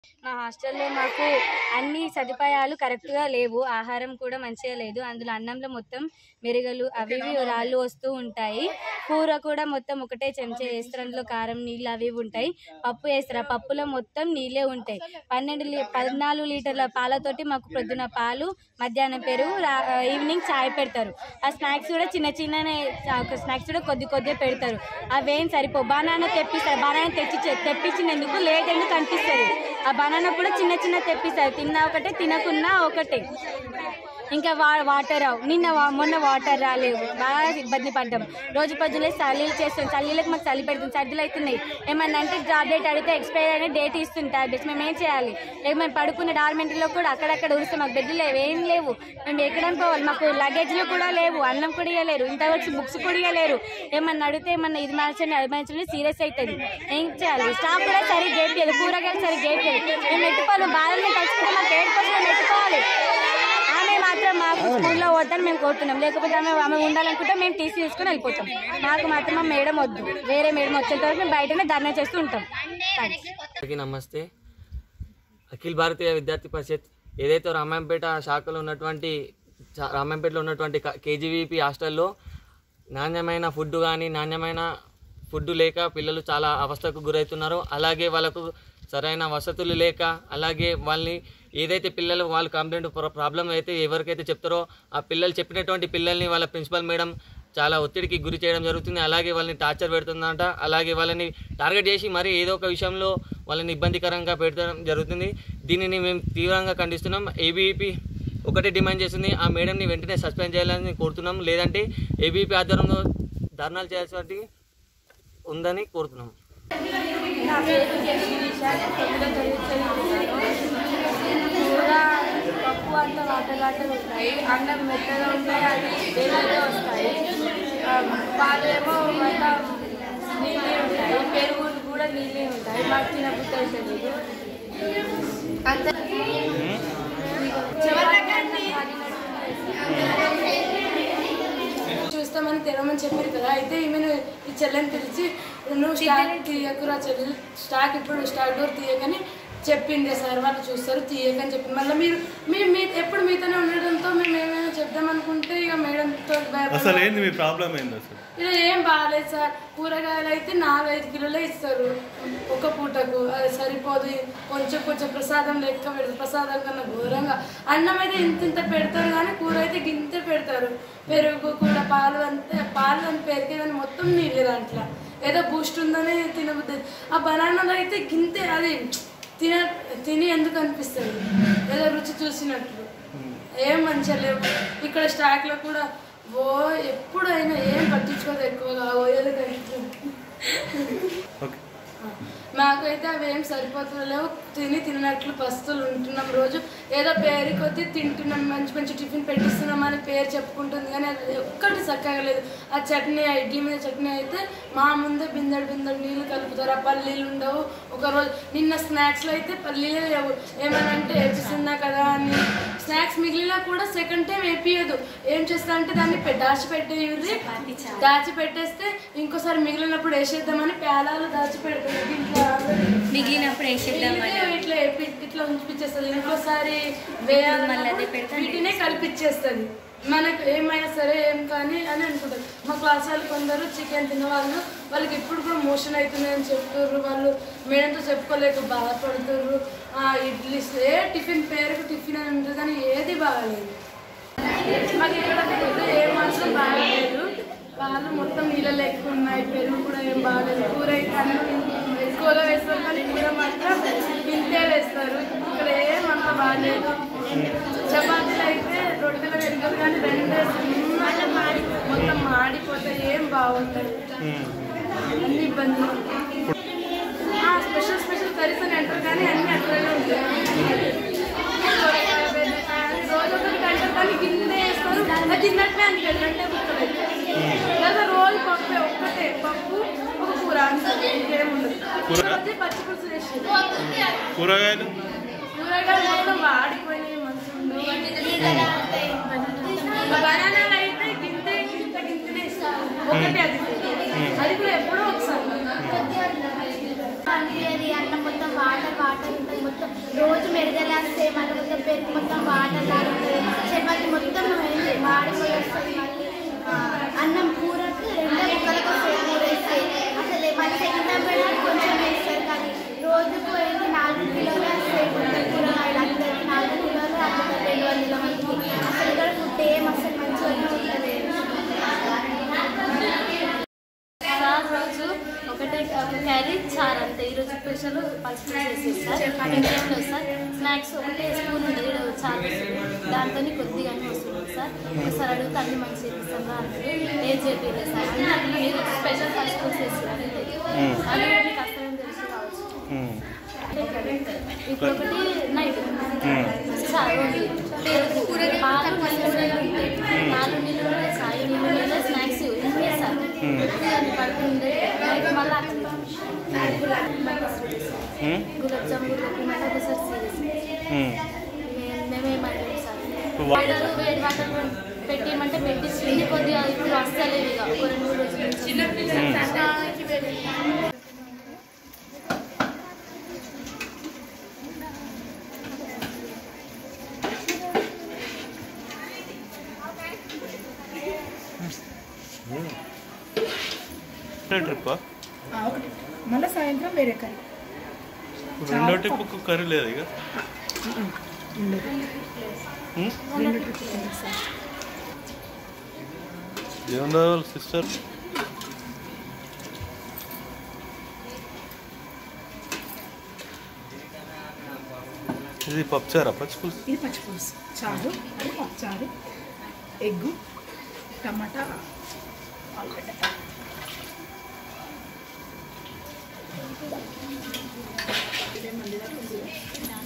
మా హాస్టల్లో మాకు అన్ని సదుపాయాలు కరెక్ట్గా లేవు ఆహారం కూడా మంచిగా లేదు అందులో అన్నంలో మొత్తం మెరుగలు అవి ఇవి రాళ్ళు వస్తూ ఉంటాయి కూర కూడా మొత్తం ఒకటే చెంచా వేస్తారు అందులో కారం నీళ్ళు అవి ఇవి ఉంటాయి పప్పు వేస్తారు ఆ పప్పులో మొత్తం నీళ్ళే ఉంటాయి పన్నెండు లీ పద్నాలుగు లీటర్ల పాలతోటి మాకు పొద్దున పాలు మధ్యాహ్నం పెరుగు రా- ఈవినింగ్ చాయ్ పెడతారు ఆ స్నాక్స్ కూడా చిన్న చిన్ననే స్నాక్స్ కూడా కొద్ది కొద్దిగా పెడతారు అవేం సరిపో బనానా తెప్పిస్తారు బనానా తెచ్చి తెప్పించినందుకు లేట్ ఎందుకు అనిపిస్తుంది ఆ బనానా కూడా చిన్న చిన్న తెప్పిస్తారు తిన్నా ఒకటే తినకున్నా ఒకటే ఇంకా వా వాటర్ రావు నిన్న వా- మొన్న వాటర్ రాలేవు బాగా ఇబ్బంది పడ్డాం రోజు పొద్దులే చల్లీలు చేస్తాం చల్లీలకు మాకు చలి పెడుతుంది సర్దులు అవుతున్నాయి ఏమన్నా అంటే జాబ్ డేట్ అడిగితే ఎక్స్పైర్ అయిన డేట్ ఇస్తుంది టాబ్లెట్స్ మేము ఏం చేయాలి లేక మేము పడుకున్న డార్మెంటరీలో కూడా అక్కడక్కడ ఉరుస్తాం మాకు బెడ్లు లేవు ఏం లేవు మేము ఎక్కడానికి పోవాలి మాకు లగేజ్లు కూడా లేవు అన్నం కూడా ఇవ్వలేరు ఇంత వచ్చి బుక్స్ కూడా ఇవ్వలేరు ఏమన్నా అడిగితే ఏమన్నా ఇది మార్చండి అది మార్చండి సీరియస్ అవుతుంది ఏం చేయాలి స్టాఫ్ కూడా సరిగ్గా గేపియదు కూరగాయలు సరిగ్గా గేపియదు మేము ఎట్టుకోవాలి బాధల్ని తలుచుకుంటే మాకు ఏడు కోసం మేము ఎట్టుకోవాలి ఆమె మాత్రం మాకు స్కూల్లో వద్దని మేము కోరుతున్నాం లేకపోతే ఆమె ఆమె ఉండాలనుకుంటే మేము తీసి తీసుకుని వెళ్ళిపోతాం మాకు మాత్రం మా మేడం వద్దు వేరే మేడం వచ్చేంత వరకు మేము బయటనే ధర్నా చేస్తూ ఉంటాం థ్యాంక్స్ అందరికీ నమస్తే అఖిల భారతీయ విద్యార్థి పరిషత్ ఏదైతే రామాయంపేట శాఖలో ఉన్నటువంటి చా- రామాయంపేటలో ఉన్నటువంటి క- కేజీవీపీ హాస్టల్లో నాణ్యమైన ఫుడ్ కానీ నాణ్యమైన ఫుడ్ లేక పిల్లలు చాలా అవస్థకు గురవుతున్నారు అలాగే వాళ్ళకు సరైన వసతులు లేక అలాగే వాళ్ళని ఏదైతే పిల్లలు వాళ్ళు కంప్లైంట్ ప్రాబ్లం అయితే ఎవరికైతే చెప్తారో ఆ పిల్లలు చెప్పినటువంటి పిల్లల్ని వాళ్ళ ప్రిన్సిపల్ మేడం చాలా ఒత్తిడికి గురి చేయడం జరుగుతుంది అలాగే వాళ్ళని టార్చర్ పెడుతుందంట అలాగే వాళ్ళని టార్గెట్ చేసి మరి ఏదో ఒక విషయంలో వాళ్ళని ఇబ్బందికరంగా పెట్టడం జరుగుతుంది దీనిని మేము తీవ్రంగా ఖండిస్తున్నాం ఏబీపీ ఒకటే డిమాండ్ చేస్తుంది ఆ మేడంని వెంటనే సస్పెండ్ చేయాలని కోరుతున్నాం లేదంటే ఏబీపీ ఆధ్వర్యంలో ధర్నాలు చేయాల్సి ఉందని కోరుతున్నాం నా పేరు జగదీష తొమ్మిదో తరగతి చదువుతున్నాను కూర పప్పు అంతా వాటర్ వాటర్ ఉంటాయి అన్నం మెత్తగా ఉంటాయి అది వేడిగా వస్తాయి ఆ, పాలేమో అంతా నీళ్ళే ఉంటాయి పెరుగులు కూడా నీళ్ళే ఉంటాయి మాకు తినబుద్ధి అయితే లేదు అంత చూస్తామని తెరవమని చెప్పారు కదా అయితే ఈమెను ఈ చెల్లెని పిలిచి నువ్వు స్టాక్ తీయకురా చెల్లి స్టాక్ ఇప్పుడు స్టాక్ డోర్ తీయకని చెప్పిండే సార్ వాళ్ళు చూస్తారు తీయకని చెప్పింది మళ్ళీ మీరు మీరు మీ ఎప్పుడు మీతోనే ఉండడంతో మేము ఏమైనా చెప్దాం అనుకుంటే ఇక మేడంతో అసలు ఏంది మీ ప్రాబ్లం ఏంది అసలు ఇలా ఏం బాగాలేదు సార్ కూరగాయలు అయితే నాలుగైదు కిలోలే ఇస్తారు ఒక పూటకు అది సరిపోదు కొంచెం కొంచెం ప్రసాదం లెక్క పెడతారు ప్రసాదం కన్నా ఘోరంగా అన్నం అయితే ఇంత ఇంత పెడతారు కానీ కూర అయితే గింతే పెడతారు పెరుగు కూడా పాలు అంతే పాలు అని పెరిగేదని మొత్తం నీళ్ళు దాంట్లో ఏదో బూస్ట్ ఉందని తినబుద్ది ఆ బనానాలో అయితే గింతే అది తిన తిని ఎందుకు అనిపిస్తుంది ఏదో రుచి చూసినట్లు ఏం మంచిగా లేవు ఇక్కడ స్టాక్లో కూడా ఓ ఎప్పుడైనా ఏం పట్టించుకోదు ఎక్కువగా ఓయేది ఓకే మాకైతే అవి ఏం సరిపోతలేవు తిని తిన్నట్లు పస్తులు ఉంటున్నాం రోజు ఏదో పేరు కొద్దీ తింటున్నాం మంచి మంచి టిఫిన్ పెట్టిస్తున్నాం అని పేరు చెప్పుకుంటుంది కానీ అది ఒక్కటి చక్కగా లేదు ఆ చట్నీ ఆ ఇడ్లీ మీద చట్నీ అయితే మా ముందే బిందెడు బిందెడు నీళ్ళు కలుపుతారు ఆ పల్లీలు ఉండవు ఒక రోజు నిన్న స్నాక్స్లో అయితే పల్లీలే లేవు ఏమనంటే వేపిస్తున్నా కదా అని స్నాక్స్ మిగిలినా కూడా సెకండ్ టైం వేపియదు ఏం చేస్తా అంటే దాన్ని పె- దాచిపెట్టేయుర్రి దాచి పెట్టేస్తే ఇంకోసారి మిగిలినప్పుడు వేసేద్దామని పేలాలు దాచి పెడతారు దీంట్లో already మిగిలినప్పుడు వేసేద్దామని మిగిలితే ఇట్లా వేపి- ఇట్లా ఉంచిపించేస్తుంది ఇంకోసారి వేయాలన్నప్పుడు వీటినే కల్పించేస్తుంది మనకు ఏమైనా సరే ఏం కానీ అని అనుకుంటారు మా క్లాస్ వాళ్ళు కొందరు చికెన్ తిన్న వాళ్ళు వాళ్ళకి ఇప్పుడు కూడా మోషన్ అవుతుంది అని చెప్తుర్రు వాళ్ళు మేడంతో చెప్పుకోలేక బాధపడుతుర్రు ఆ ఇడ్లీ ఏ టిఫిన్ పేరుకు టిఫిన్ అని ఉంటుంది కానీ ఏది బాగాలేదు మాకు ఇక్కడ ఫుడ్ ఏ మాత్రం బాగాలేదు పాలు మొత్తం నీళ్ళలో ఎక్కువ ఉన్నాయి పెరుగు కూడా ఏం బాగాలేదు కూర అయితే అన్నం ఎక్కువగా వేస్తారు కానీ కూర మాత్రం ఇంతే వేస్తారు ఇక్కడ ఏమంత బాగాలేదు చపాతీలు అయితే రొట్టెలు పెడతారు కానీ రెండు సన్నగా మాడి మొత్తం మాడిపోతే ఏం బాగుంటాయి అన్ని ఇబ్బందులు ఆ, స్పెషల్ స్పెషల్ కర్రీస్ అని అంటారు కానీ అన్ని అట్లనే ఉంటాయి రోజు ఒకటి అంటారు కానీ గిన్నె వేస్తారు అది తిన్నట్టే అనిపించదు అంటే ముక్కలు లేదా రోజు పప్పు ఒక్కటే పప్పు ఒక కూర అంతే ఇంకేముండదు రోజు పచ్చి పులుసు చేసేది కూరగాయలు కూరగాయలు మొత్తం వాడిపోయినాయి మంచిగా బనానాలు అయితే గింతే గింత గింతనే ఇస్తారు ఒకటే అది అది కూడా ఎప్పుడో ఒకసారి అది అన్నం మొత్తం వాటర్ వాటర్ ఉంటుంది మొత్తం కానీ సేమ్ అట్లా మొత్తం పెరుగు మొత్తం వాటర్ లాగా ఉంటుంది చపాతి మొత్తం ఏంటి మాడిపోయి వస్తుంది మళ్ళీ ఆ, అన్నం కూరకు రెండో ముక్కలకు వస్తుంది కూర వేస్తే అసలు మళ్ళీ సెకండ్ టైం పెడితే కొంచెం వేస్తారు కానీ రోజుకు ఏంటి నాలుగు కిలోలు వస్తాయి మొత్తం కూరగాయలు అందరికి నాలుగు కిలోలు అమ్ముతారు రెండు వందల మందికి అసలు ఇక్కడ ఫుడ్ ఏం అసలు మంచిగానే ఉంటుంది సార్ రోజు ఒకటే ఒక క్యారీ చార్ అంతే ఈరోజు స్పెషల్ పసుపు చేసేది సార్ ఇంకేం లేదు సార్ స్నాక్స్ ఒకటే స్పూన్ ఉంటుంది ఈడ చార్ దాంతో కొద్దిగానే వస్తుంది సార్ ఒకసారి అడిగితే అన్ని మంచి చేపిస్తాం రా అన్నారు ఏం చెప్పలేదు సార్ అన్ని మీరు స్పెషల్ పసుపు చేసి అంతే అది మీకు కష్టం తెలిసి రావచ్చు ఇప్పుడు ఒకటి నైట్ చాయ్ ఓన్లీ పాలు నీళ్ళు ఉంటాయి పాలు నీళ్ళు ఉంటాయి చాయ్ నీళ్ళు ఉంటాయి స్నాక్స్ ఇవన్నీ సార్ అది పడుతుంది నైట్ మళ్ళీ అట్లా గులాబ్ జామ్ గులాబీ మళ్ళీ ఒకసారి సీరియస్ మేమేమంటాం సార్ వేడలు వేడి వాటర్ పెట్టేయమంటే పెట్టించింది కొద్దిగా ఇప్పుడు వస్తలేదు ఇక ఒక రెండు మూడు రోజుల నుంచి ట్రిప్ ఒకటి మళ్ళీ సాయంత్రం వేరే కర్రీ రెండో ట్రిప్ కర్రీ లేదు ఇక ఉమ్? ఏం కావాలి సిస్టర్ ఇది పప్పుచారా పచ్చిపులుసు ఇది పచ్చిపులుసు చారు అది పప్పుచారు ఎగ్గు టమాటా ఆలుగడ్డ ఇదే మళ్ళీ